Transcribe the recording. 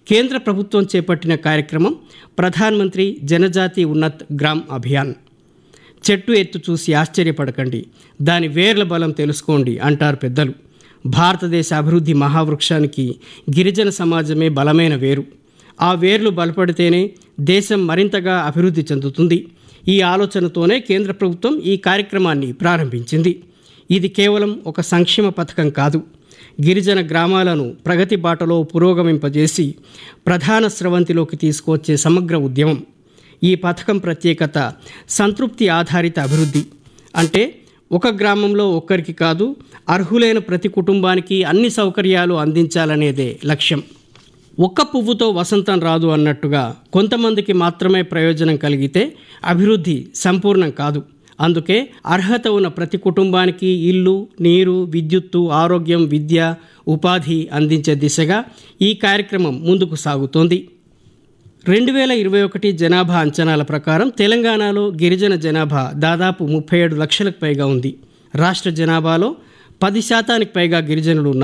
కేంద్ర ప్రభుత్వం చేపట్టిన కార్యక్రమం ప్రధాన్ మంత్రి జనజాతి ఉన్నత్ గ్రామ్ అభియాన్ చెట్టు ఎత్తు చూసి ఆశ్చర్యపడకండి దాని వేర్ల బలం తెలుసుకోండి అంటారు పెద్దలు భారతదేశ అభివృద్ధి మహావృక్షానికి గిరిజన సమాజమే బలమైన వేరు ఆ వేర్లు బలపడితేనే దేశం మరింతగా అభివృద్ధి చెందుతుంది ఈ ఆలోచనతోనే కేంద్ర ప్రభుత్వం ఈ కార్యక్రమాన్ని ప్రారంభించింది ఇది కేవలం ఒక సంక్షేమ పథకం కాదు గిరిజన గ్రామాలను ప్రగతి బాటలో పురోగమింపజేసి ప్రధాన స్రవంతిలోకి తీసుకువచ్చే సమగ్ర ఉద్యమం ఈ పథకం ప్రత్యేకత సంతృప్తి ఆధారిత అభివృద్ధి అంటే ఒక గ్రామంలో ఒక్కరికి కాదు అర్హులైన ప్రతి కుటుంబానికి అన్ని సౌకర్యాలు అందించాలనేదే లక్ష్యం ఒక్క పువ్వుతో వసంతం రాదు అన్నట్టుగా కొంతమందికి మాత్రమే ప్రయోజనం కలిగితే అభివృద్ధి సంపూర్ణం కాదు అందుకే అర్హత ఉన్న ప్రతి కుటుంబానికి ఇల్లు నీరు విద్యుత్తు ఆరోగ్యం విద్య ఉపాధి అందించే దిశగా ఈ కార్యక్రమం ముందుకు సాగుతోంది రెండు వేల ఇరవై ఒకటి జనాభా అంచనాల ప్రకారం తెలంగాణలో గిరిజన జనాభా దాదాపు ముప్పై ఏడు లక్షలకు పైగా ఉంది రాష్ట్ర జనాభాలో పది శాతానికి పైగా గిరిజనులు ఉన్నారు